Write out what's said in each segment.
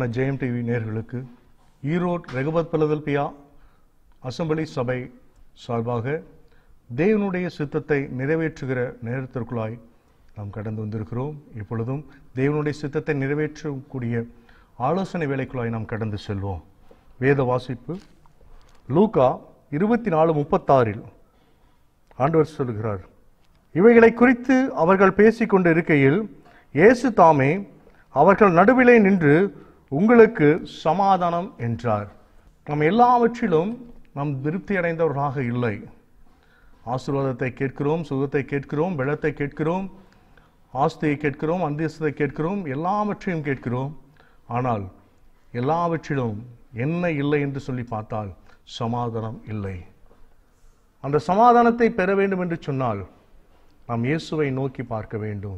பிரியமான ஜெயம் டிவி நேர்களுக்கு Erode ரெகபத் Philadelphia assembly சபை சார்பாக தேவனுடைய சித்தத்தை நிறைவேற்றுகிற நேரத்திற்குள்ளாய் நாம் கடந்து வந்திருக்கிறோம் இப்பொழுதும் தேவனுடைய சித்தத்தை நிறைவேற்றக்கூடிய ஆலோசனை வேலைக்குள்ளாய் நாம் கடந்து செல்வோம் வேத வாசிப்பு லூகா இருபத்தி நாலு முப்பத்தாறில் ஆண்டவர் சொல்கிறார் இவைகளை குறித்து அவர்கள் பேசிக்கொண்டு இருக்கையில் இயேசு தாமே அவர்கள் நடுவிலே நின்று உங்களுக்கு சமாதானம் என்றார் நாம் எல்லாவற்றிலும் நாம் திருப்தி அடைந்தவர்களாக இல்லை ஆசீர்வாதத்தை கேட்கிறோம் சுகத்தை கேட்கிறோம் பலத்தை கேட்கிறோம் ஆஸ்தியை கேட்கிறோம் அந்தஸ்தை கேட்கிறோம் எல்லாவற்றையும் கேட்கிறோம் ஆனால் எல்லாவற்றிலும் என்ன இல்லை என்று சொல்லி பார்த்தால் சமாதானம் இல்லை அந்த சமாதானத்தை பெற வேண்டும் என்று சொன்னால் நாம் இயேசுவை நோக்கி பார்க்க வேண்டும்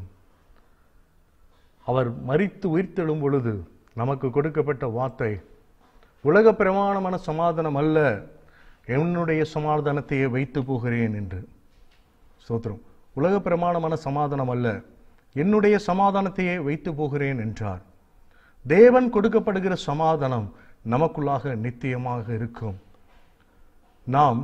அவர் மரித்து உயிர்த்தெழும் பொழுது நமக்கு கொடுக்கப்பட்ட வார்த்தை உலக பிரமாணமான சமாதானம் அல்ல என்னுடைய சமாதானத்தையே வைத்து போகிறேன் என்று ஸ்தோத்திரம் உலக பிரமாணமான சமாதானம் அல்ல என்னுடைய சமாதானத்தையே வைத்து போகிறேன் என்றார் தேவன் கொடுக்கப்படுகிற சமாதானம் நமக்குள்ளாக நித்தியமாக இருக்கும் நாம்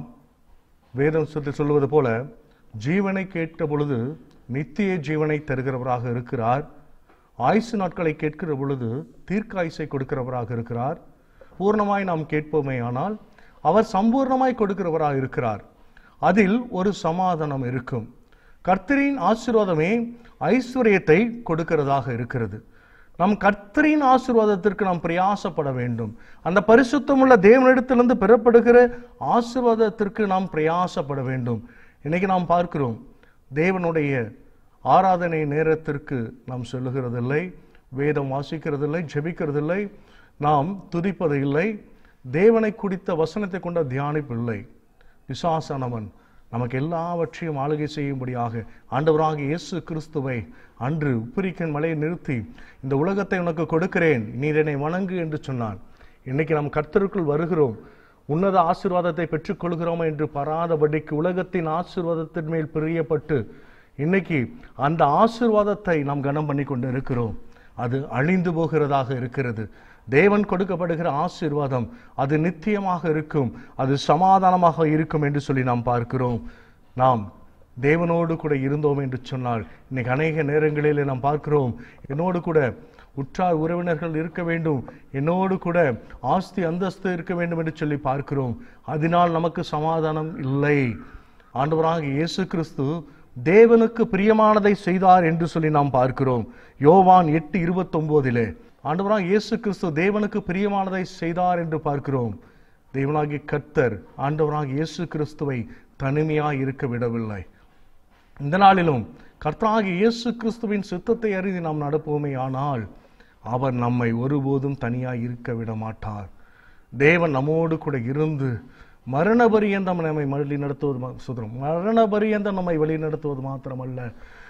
வேதம் சொல்லி சொல்லுவது போல ஜீவனை கேட்ட பொழுது நித்திய ஜீவனை தருகிறவராக இருக்கிறார் ஆயுசு நாட்களை கேட்கிற பொழுது தீர்க்காயுசை கொடுக்கிறவராக இருக்கிறார் பூர்ணமாய் நாம் கேட்போமே ஆனால் அவர் சம்பூர்ணமாய் கொடுக்கிறவராக இருக்கிறார் அதில் ஒரு சமாதானம் இருக்கும் கர்த்தரின் ஆசீர்வாதமே ஐஸ்வர்யத்தை கொடுக்கிறதாக இருக்கிறது நம் கர்த்தரின் ஆசீர்வாதத்திற்கு நாம் பிரயாசப்பட வேண்டும் அந்த பரிசுத்தமுள்ள தேவனிடத்திலிருந்து பெறப்படுகிற ஆசீர்வாதத்திற்கு நாம் பிரயாசப்பட வேண்டும் இன்னைக்கு நாம் பார்க்கிறோம் தேவனுடைய ஆராதனை நேரத்திற்கு நாம் சொல்லுகிறதில்லை வேதம் வாசிக்கிறதில்லை ஜெபிக்கிறதில்லை நாம் துதிப்பது இல்லை தேவனை குறித்த வசனத்தை கொண்ட தியானிப்பில்லை விசுவாசனவன் நமக்கு எல்லாவற்றையும் ஆளுகை செய்யும்படியாக ஆண்டவராக இயேசு கிறிஸ்துவை அன்று உப்பிரிக்கன் மலையை நிறுத்தி இந்த உலகத்தை உனக்கு கொடுக்கிறேன் நீர் என்னை வணங்கு என்று சொன்னான் இன்னைக்கு நாம் கர்த்தருக்குள் வருகிறோம் உன்னத ஆசீர்வாதத்தை பெற்றுக்கொள்கிறோம் என்று பராதபடிக்கு உலகத்தின் ஆசீர்வாதத்தின் மேல் பிரியப்பட்டு இன்னைக்கு அந்த ஆசீர்வாதத்தை நாம் கனம் பண்ணி கொண்டு இருக்கிறோம் அது அழிந்து போகிறதாக இருக்கிறது தேவன் கொடுக்கப்படுகிற ஆசீர்வாதம் அது நித்தியமாக இருக்கும் அது சமாதானமாக இருக்கும் என்று சொல்லி நாம் பார்க்கிறோம் நாம் தேவனோடு கூட இருந்தோம் என்று சொன்னால் இன்னைக்கு அநேக நேரங்களில் நாம் பார்க்கிறோம் என்னோடு கூட உற்றார் உறவினர்கள் இருக்க வேண்டும் என்னோடு கூட ஆஸ்தி அந்தஸ்து இருக்க வேண்டும் என்று சொல்லி பார்க்கிறோம் அதனால் நமக்கு சமாதானம் இல்லை ஆண்டவராக இயேசு கிறிஸ்து தேவனுக்கு பிரியமானதை செய்தார் என்று சொல்லி நாம் பார்க்கிறோம் யோவான் எட்டு இருபத்தொன்பதிலே ஆண்டவராக இயேசு கிறிஸ்து தேவனுக்கு பிரியமானதை செய்தார் என்று பார்க்கிறோம் தேவனாகி கர்த்தர் ஆண்டவராக இயேசு கிறிஸ்துவை தனிமையாய் இருக்க விடவில்லை இந்த நாளிலும் கர்த்தராகி இயேசு கிறிஸ்துவின் சித்தத்தை அறிந்து நாம் நடப்போமே ஆனால் அவர் நம்மை ஒருபோதும் தனியாய் இருக்க விட மாட்டார் தேவன் நம்மோடு கூட இருந்து மரண பரியந்தம் நம்மை வழி நடத்துவது சுதரம் மரண பரியந்தம் நம்மை வழி நடத்துவது மாத்திரமல்ல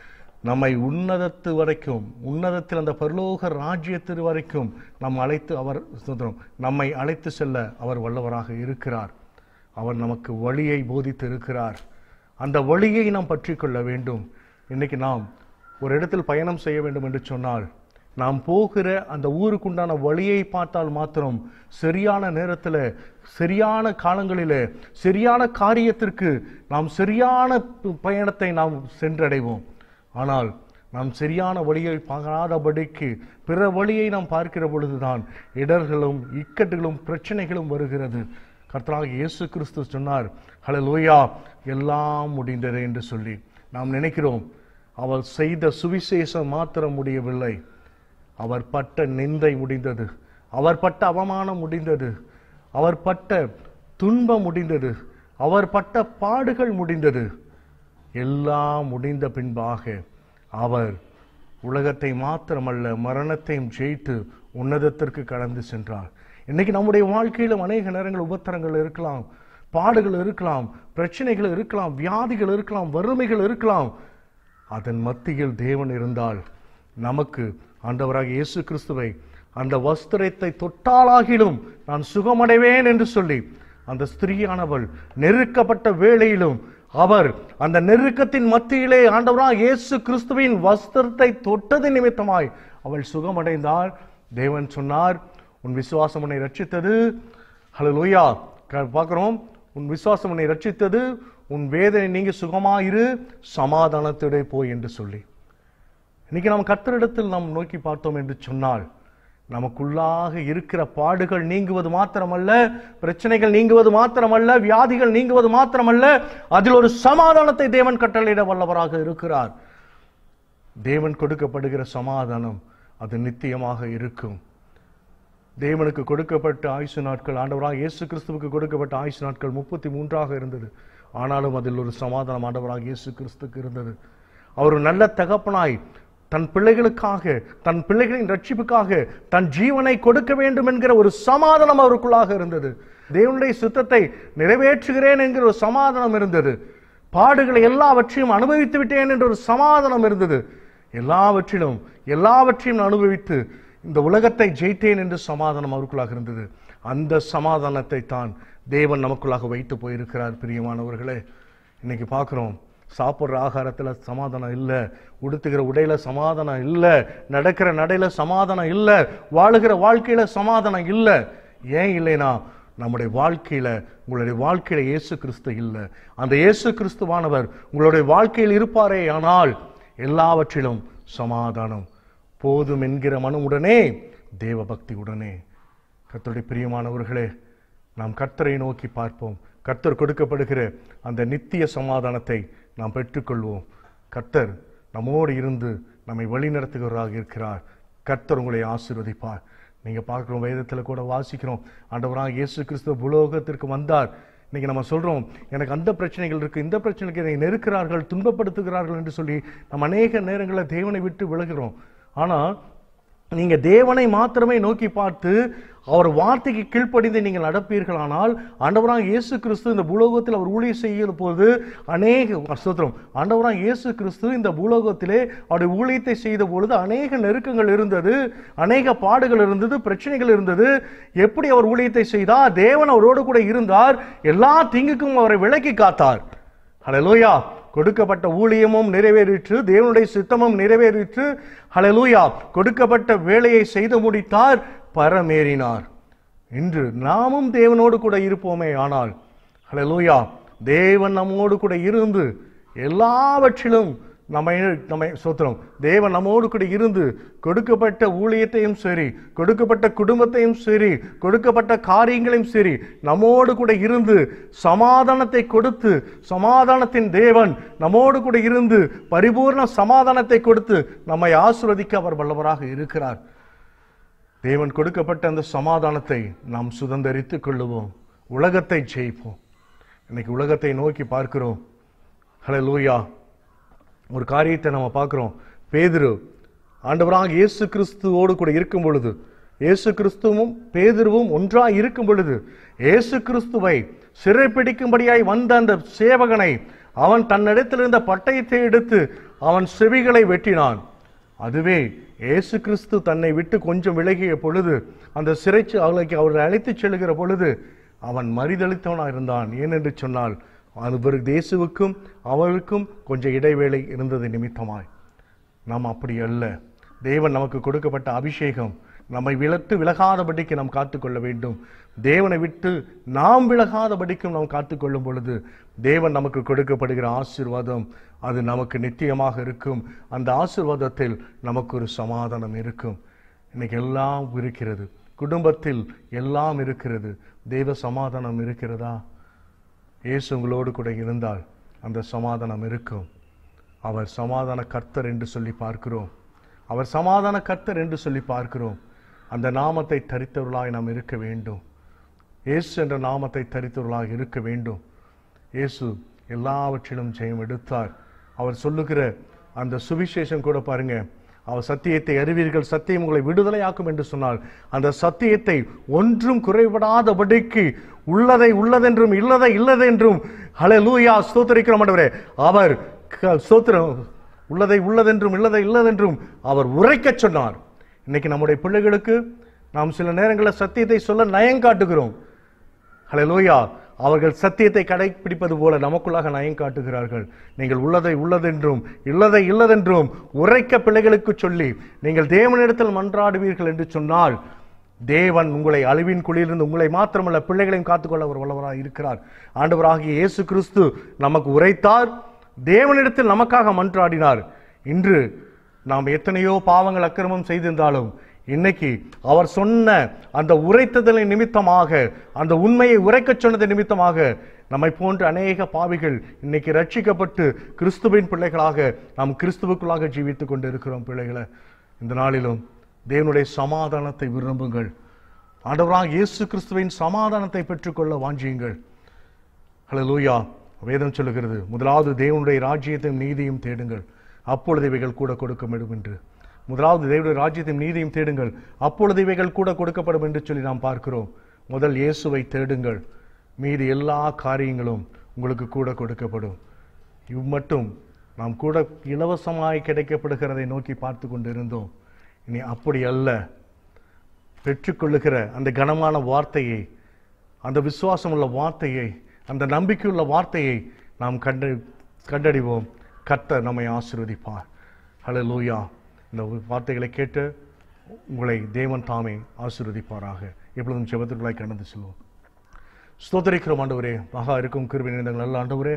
நம்மை உன்னதத்து வரைக்கும் உன்னதத்தில் அந்த பரலோக ராஜ்யத்து வரைக்கும் நம் அழைத்து அவர் சுதரம் நம்மை அழைத்து செல்ல அவர் வல்லவராக இருக்கிறார் அவர் நமக்கு வழியை போதித்து இருக்கிறார் அந்த வழியை நாம் பற்றி கொள்ள வேண்டும் இன்னைக்கு நாம் ஒரு இடத்தில் பயணம் செய்ய வேண்டும் என்று சொன்னால் நாம் போகிற அந்த ஊருக்குண்டான வழியை பார்த்தால் மாத்திரம் சரியான நேரத்தில் சரியான காலங்களில் சரியான காரியத்திற்கு நாம் சரியான பயணத்தை நாம் சென்றடைவோம் ஆனால் நாம் சரியான வழியை பார்க்காதபடிக்கு பிற வழியை நாம் பார்க்கிற பொழுதுதான் இடர்களும் இக்கட்டுகளும் பிரச்சனைகளும் வருகிறது கர்த்தராக இயேசு கிறிஸ்து சொன்னார் ஹலோ லோயா எல்லாம் முடிந்தது என்று சொல்லி நாம் நினைக்கிறோம் அவர் செய்த சுவிசேஷம் மாத்திரம் முடியவில்லை அவர் பட்ட நிந்தை முடிந்தது அவர் பட்ட அவமானம் முடிந்தது அவர் பட்ட துன்பம் முடிந்தது அவர் பட்ட பாடுகள் முடிந்தது எல்லாம் முடிந்த பின்பாக அவர் உலகத்தை மாத்திரமல்ல மரணத்தையும் ஜெயித்து உன்னதத்திற்கு கடந்து சென்றார் இன்னைக்கு நம்முடைய வாழ்க்கையிலும் அநேக நேரங்கள் உபத்திரங்கள் இருக்கலாம் பாடுகள் இருக்கலாம் பிரச்சனைகள் இருக்கலாம் வியாதிகள் இருக்கலாம் வறுமைகள் இருக்கலாம் அதன் மத்தியில் தேவன் இருந்தால் நமக்கு ஆண்டவராக இயேசு கிறிஸ்துவை அந்த வஸ்திரத்தை தொட்டாலாகிலும் நான் சுகமடைவேன் என்று சொல்லி அந்த ஸ்திரீயானவள் நெருக்கப்பட்ட வேளையிலும் அவர் அந்த நெருக்கத்தின் மத்தியிலே ஆண்டவராக இயேசு கிறிஸ்துவின் வஸ்திரத்தை தொட்டது நிமித்தமாய் அவள் சுகமடைந்தாள் தேவன் சொன்னார் உன் விசுவாசம் உன்னை ரட்சித்தது ஹalleluya பார்க்கிறோம் உன் விசுவாசம் உன்னை ரட்சித்தது உன் வேதனை நீங்க சுகமாயிரு சமாதானத்தோட போய் என்று சொல்லி இன்னைக்கு நாம் கர்த்தரிடத்தில் நாம் நோக்கி பார்த்தோம் என்று சொன்னால் நமக்குள்ளாக இருக்கிற பாடுகள் நீங்குவது மாத்திரமல்ல பிரச்சனைகள் நீங்குவது மாத்திரமல்ல வியாதிகள் நீங்குவது மாத்திரமல்ல அதில் ஒரு சமாதானத்தை தேவன் கட்டளையிட வல்லவராக இருக்கிறார் தேவன் கொடுக்கப்படுகிற சமாதானம் அது நித்தியமாக இருக்கும் தேவனுக்கு கொடுக்கப்பட்ட ஆயுசு நாட்கள் ஆண்டவராக இயேசு கிறிஸ்துவுக்கு கொடுக்கப்பட்ட ஆயுசு நாட்கள் முப்பத்தி மூன்றாக இருந்தது ஆனாலும் அதில் ஒரு சமாதானம் ஆண்டவராக இயேசு கிறிஸ்துக்கு இருந்தது அவர் ஒரு நல்ல தகப்பனாய் தன் பிள்ளைகளுக்காக தன் பிள்ளைகளின் ரட்சிப்புக்காக தன் ஜீவனை கொடுக்க வேண்டும் என்கிற ஒரு சமாதானம் அவருக்குள்ளாக இருந்தது தேவனுடைய சுத்தத்தை நிறைவேற்றுகிறேன் என்கிற ஒரு சமாதானம் இருந்தது பாடுகளை எல்லாவற்றையும் அனுபவித்து விட்டேன் என்ற ஒரு சமாதானம் இருந்தது எல்லாவற்றிலும் எல்லாவற்றையும் நான் அனுபவித்து இந்த உலகத்தை ஜெயித்தேன் என்று சமாதானம் அவருக்குள்ளாக இருந்தது அந்த சமாதானத்தை தான் தேவன் நமக்குள்ளாக வைத்து போயிருக்கிறார் பிரியமானவர்களே இன்னைக்கு பார்க்குறோம் சாப்பிட்ற ஆகாரத்தில் சமாதானம் இல்லை உடுத்துகிற உடையில சமாதானம் இல்லை நடக்கிற நடையில சமாதானம் இல்லை வாழுகிற வாழ்க்கையில சமாதானம் இல்லை ஏன் இல்லைனா நம்முடைய வாழ்க்கையில உங்களுடைய வாழ்க்கையில இயேசு கிறிஸ்து இல்லை அந்த இயேசு கிறிஸ்துவானவர் உங்களுடைய வாழ்க்கையில் இருப்பாரே ஆனால் எல்லாவற்றிலும் சமாதானம் போதும் என்கிற மனமுடனே தேவ பக்தியுடனே கர்த்தருடைய பிரியமானவர்களே நாம் கர்த்தரை நோக்கி பார்ப்போம் கர்த்தர் கொடுக்கப்படுகிற அந்த நித்திய சமாதானத்தை நாம் பெற்றுக்கொள்வோம் கர்த்தர் நம்மோடு இருந்து நம்மை வழிநடத்துகிறவராக இருக்கிறார் கர்த்தர் உங்களை ஆசீர்வதிப்பார் நீங்க பார்க்குறோம் வேதத்தில் கூட வாசிக்கிறோம் ஆண்டவராக இயேசு கிறிஸ்துவ புலோகத்திற்கு வந்தார் இன்னைக்கு நம்ம சொல்றோம் எனக்கு அந்த பிரச்சனைகள் இருக்கு இந்த பிரச்சனைக்கு என்னை நெருக்கிறார்கள் துன்பப்படுத்துகிறார்கள் என்று சொல்லி நம்ம அநேக நேரங்களில் தேவனை விட்டு விலகிறோம் ஆனால் நீங்க தேவனை மாத்திரமே நோக்கி பார்த்து அவர் வார்த்தைக்கு கீழ்ப்படிந்து நீங்கள் நடப்பீர்களானால் ஆண்டவராக இயேசு கிறிஸ்து இந்த பூலோகத்தில் அவர் ஊழியம் செய்கிற போது அநேக ஸ்தோத்திரம் ஆண்டவராக இயேசு கிறிஸ்து இந்த பூலோகத்திலே அவருடைய ஊழியத்தை செய்த பொழுது அநேக நெருக்கங்கள் இருந்தது அநேக பாடுகள் இருந்தது பிரச்சனைகள் இருந்தது எப்படி அவர் ஊழியத்தை செய்தார் தேவன் அவரோடு கூட இருந்தார் எல்லா தீங்குக்கும் அவரை விலக்கி காத்தார் ஹalleluya கொடுக்கப்பட்ட ஊழியமும் நிறைவேறிற்று தேவனுடைய சித்தமும் நிறைவேறிற்று ஹalleluya கொடுக்கப்பட்ட வேலையை செய்து முடித்தார் பரமேறினார் இன்று நாமும் தேவனோடு கூட இருப்போமே ஆனால் ஹalleluya தேவன் நம்மோடு கூட இருந்து எல்லாவற்றிலும் நம்மை நம்மை சோத்திரம் தேவன் நம்மோடு கூட இருந்து கொடுக்கப்பட்ட ஊழியத்தையும் சரி கொடுக்கப்பட்ட குடும்பத்தையும் சரி கொடுக்கப்பட்ட காரியங்களையும் சரி நம்மோடு கூட இருந்து சமாதானத்தை கொடுத்து சமாதானத்தின் தேவன் நம்மோடு கூட இருந்து பரிபூர்ண சமாதானத்தை கொடுத்து நம்மை ஆசிர்வதிக்க அவர் வல்லவராக இருக்கிறார் தேவன் கொடுக்கப்பட்ட அந்த சமாதானத்தை நாம் சுதந்தரித்துக் கொள்ளுவோம் உலகத்தை ஜெயிப்போம் இன்னைக்கு உலகத்தை நோக்கி பார்க்கிறோம் ஹalleluya ஒரு காரியத்தை நம்ம பார்க்கிறோம் பேதுரு ஆண்டவராக இயேசு கிறிஸ்துவோடு கூட இருக்கும் பொழுது இயேசு கிறிஸ்துவும் பேதுருவும் ஒன்றாய் இருக்கும் பொழுது இயேசு கிறிஸ்துவை சிறைப்பிடிக்கும்படியாய் வந்த அந்த சேவகனை அவன் தன்னிடத்தில் இருந்த பட்டயத்தை எடுத்து அவன் செவிகளை வெட்டினான் அதுவே இயேசு கிறிஸ்து தன்னை விட்டு கொஞ்சம் விலகிய பொழுது அந்த சிறைச்சு அவளுக்கு அவரை அழைத்துச் செல்கிற பொழுது அவன் மறிதளித்தவனாக இருந்தான் ஏனென்று சொன்னால் அவர் தேசுவுக்கும் அவருக்கும் கொஞ்சம் இடைவேளை இருந்தது நிமித்தமாய் நாம் அப்படி அல்ல தேவன் நமக்கு கொடுக்கப்பட்ட அபிஷேகம் நம்மை விலட்டு விலகாதபடிக்கு நாம் காத்துக்கொள்ள வேண்டும் தேவனை விட்டு நாம் விலகாதபடிக்கும் நாம் காத்துக்கொள்ளும் பொழுது தேவன் நமக்கு கொடுக்கப்படுகிற ஆசீர்வாதம் அது நமக்கு நித்தியமாக இருக்கும் அந்த ஆசீர்வாதத்தில் நமக்கு ஒரு சமாதானம் இருக்கும் இன்னைக்கு எல்லாம் இருக்கிறது குடும்பத்தில் எல்லாம் இருக்கிறது தெய்வ சமாதானம் இருக்கிறதா இயேசு உங்களோடு கூட இருந்தால் அந்த சமாதானம் இருக்கும் அவர் சமாதான கர்த்தர் என்று சொல்லி பார்க்கிறோம் அவர் சமாதான கர்த்தர் என்று சொல்லி பார்க்கிறோம் அந்த நாமத்தை தரித்தவர்களாய் நாம் இருக்க வேண்டும் இயேசு என்ற நாமத்தை தரித்தவர்களாக இருக்க வேண்டும் இயேசு எல்லாவற்றிலும் ஜெயம் எடுத்தார் அவர் சொல்லுகிற அந்த சுவிசேஷம் கூட பாருங்க அவர் சத்தியத்தை அறிவீர்கள் சத்தியம் உங்களை விடுதலையாக்கும் என்று சொன்னால் அந்த சத்தியத்தை ஒன்றும் குறைபடாதபடிக்கு உள்ளதை உள்ளதென்றும் இல்லதை இல்லதென்றும் ஹalleluya ஸ்தோத்திரிக்கிறோம் ஆண்டவரே அவர் க- ஸ்தோத்திரம் உள்ளதை உள்ளதென்றும் இல்லதை இல்லதென்றும் அவர் உரைக்கச் சொன்னார் இன்னைக்கு நம்முடைய பிள்ளைகளுக்கு நாம் சில நேரங்களில் சத்தியத்தை சொல்ல நயம் காட்டுகிறோம் ஹalleluya அவர்கள் சத்தியத்தை கடைப்பிடிப்பது போல நமக்குள்ளாக நயம் காட்டுகிறார்கள் நீங்கள் உள்ளதை உள்ளதென்றும் இல்லதை இல்லதென்றும் உரைக்க பிள்ளைகளுக்கு சொல்லி நீங்கள் தேவனிடத்தில் மன்றாடுவீர்கள் என்று சொன்னால் தேவன் உங்களை அழிவின் குழியிலிருந்து உங்களை மாத்திரமல்ல பிள்ளைகளையும் காத்துக்கொள்ள அவர் வல்லவராக இருக்கிறார் ஆண்டவராகிய இயேசு கிறிஸ்து நமக்கு உரைத்தார் தேவனிடத்தில் நமக்காக மன்றாடினார் இன்று நாம் எத்தனையோ பாவங்கள் அக்கிரமம் செய்திருந்தாலும் இன்னைக்கு அவர் சொன்ன அந்த உரைத்ததலை நிமித்தமாக அந்த உண்மையை உரைக்கச் சொன்னது நிமித்தமாக நம்மை போன்ற அநேக பாவிகள் இன்னைக்கு ரட்சிக்கப்பட்டு கிறிஸ்துவின் பிள்ளைகளாக நாம் கிறிஸ்துவுக்குள்ளாக ஜீவித்துக் கொண்டு இருக்கிறோம் பிள்ளைகளை இந்த நாளிலும் தேவனுடைய சமாதானத்தை விரும்புங்கள் ஆண்டவராக இயேசு கிறிஸ்துவின் சமாதானத்தை பெற்றுக்கொள்ள வாஞ்சியுங்கள் ஹalleluya வேதம் சொல்லுகிறது முதலாவது தேவனுடைய ராஜ்யத்தையும் நீதியும் தேடுங்கள் அப்பொழுது இவைகள் கூட கொடுக்கப்படும் என்று முதலாவது தேவனுடைய ராஜ்யத்தையும் நீதியும் தேடுங்கள் அப்பொழுது இவைகள் கூட கொடுக்கப்படும் என்று சொல்லி நாம் பார்க்கிறோம் முதல் இயேசுவை தேடுங்கள் மீதி எல்லா காரியங்களும் உங்களுக்கு கூட கொடுக்கப்படும் இவ் மட்டும் நாம் கூட இலவசமாய் கிடைக்கப்படுகிறதை நோக்கி பார்த்து கொண்டிருந்தோம் இனி அப்படி அல்ல பெற்றுக்கொள்ளுகிற அந்த கனமான வார்த்தையை அந்த விசுவாசம் உள்ள வார்த்தையை அந்த நம்பிக்கையுள்ள வார்த்தையை நாம் கண்டு கண்டறிவோம் கர்த்தர் நம்மை ஆசீர்வதிப்பார் ஹalleluya இந்த வார்த்தைகளை கேட்டு உங்களை தேவன் தாமே ஆசீர்வதிப்பாராக எப்பொழுதும் ஜெபத்திற்குள்ளாய் கடந்து செல்வோம் ஸ்தோத்தரிக்கிறோம் ஆண்டவரே மகா இருக்கும் கிருபை நிறைந்த நல்ல ஆண்டவரே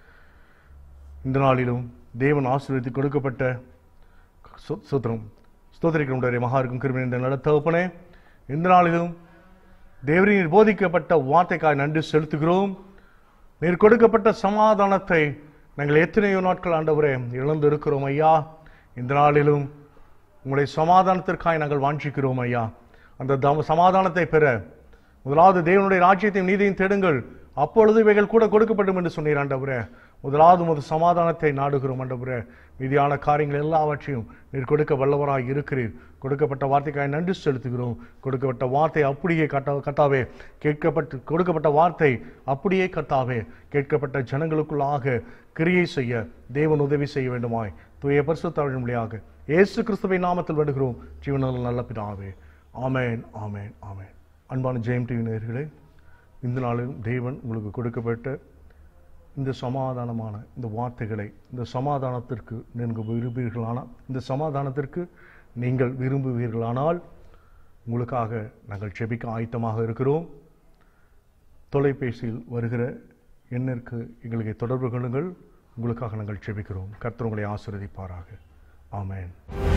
இந்த நாளிலும் தேவன் ஆசீர்வதித்து கொடுக்கப்பட்ட சு- சூத்திரம் ஸ்தோத்திரிக்கிறோம் ஆண்டவரே மகா இருக்கும் கிருபை நிறைந்த நல்ல தகப்பனே இந்த நாளிலும் தேவரின் போதிக்கப்பட்ட வார்த்தைக்காய் நன்றி செலுத்துகிறோம் நீர் கொடுக்கப்பட்ட சமாதானத்தை நாங்கள் எத்தனையோ நாட்கள் ஆண்டவரே இழந்து இருக்கிறோம் ஐயா இந்த நாளிலும் உங்களுடைய சமாதானத்திற்காய் நாங்கள் வாஞ்சிக்கிறோம் ஐயா அந்த தம- சமாதானத்தை பெற முதலாவது தேவனுடைய ராஜ்யத்தையும் நீதியும் தேடுங்கள் அப்பொழுது இவைகள் கூட கொடுக்கப்படும் என்று சொன்னீர் ஆண்டவரே முதலாவது முது சமாதானத்தை நாடுகிறோம் ஆண்டவரே மீதியான காரியங்கள் எல்லாவற்றையும் நீர் கொடுக்க வல்லவராய் இருக்கிறீர் கொடுக்கப்பட்ட வார்த்தைக்காய் நன்றி செலுத்துகிறோம் கொடுக்கப்பட்ட வார்த்தை அப்படியே கட்ட கத்தாவே கேட்கப்பட்டு கொடுக்கப்பட்ட வார்த்தை அப்படியே கத்தாவே கேட்கப்பட்ட ஜனங்களுக்குள்ளாக கிரியை செய்ய தேவன் உதவி செய்ய வேண்டுமாய் தூய பரிசுத்தாவின் வழியாக இயேசு கிறிஸ்துவின் நாமத்தில் வேண்டுகிறோம் ஜீவனால் நல்ல பிதாவே ஆமென் ஆமென் ஆமென் அன்பான ஜெயம் டிவி நேயர்களே இந்த நாளிலும் தேவன் உங்களுக்கு கொடுக்கப்பட்ட இந்த சமாதானமான இந்த வார்த்தைகளை இந்த சமாதானத்திற்கு நீங்கள் விரும்புவீர்களானால் இந்த சமாதானத்திற்கு நீங்கள் விரும்புவீர்களானால் உங்களுக்காக நாங்கள் செபிக்க ஆயத்தமாக இருக்கிறோம் தொலைபேசியில் வருகிற எண்ணிற்கு எங்களுக்கு தொடர்பு கொள்ளுங்கள் உங்களுக்காக நாங்கள் செபிக்கிறோம் கர்த்தர் உங்களை ஆசீர்வதிப்பாராக ஆமென்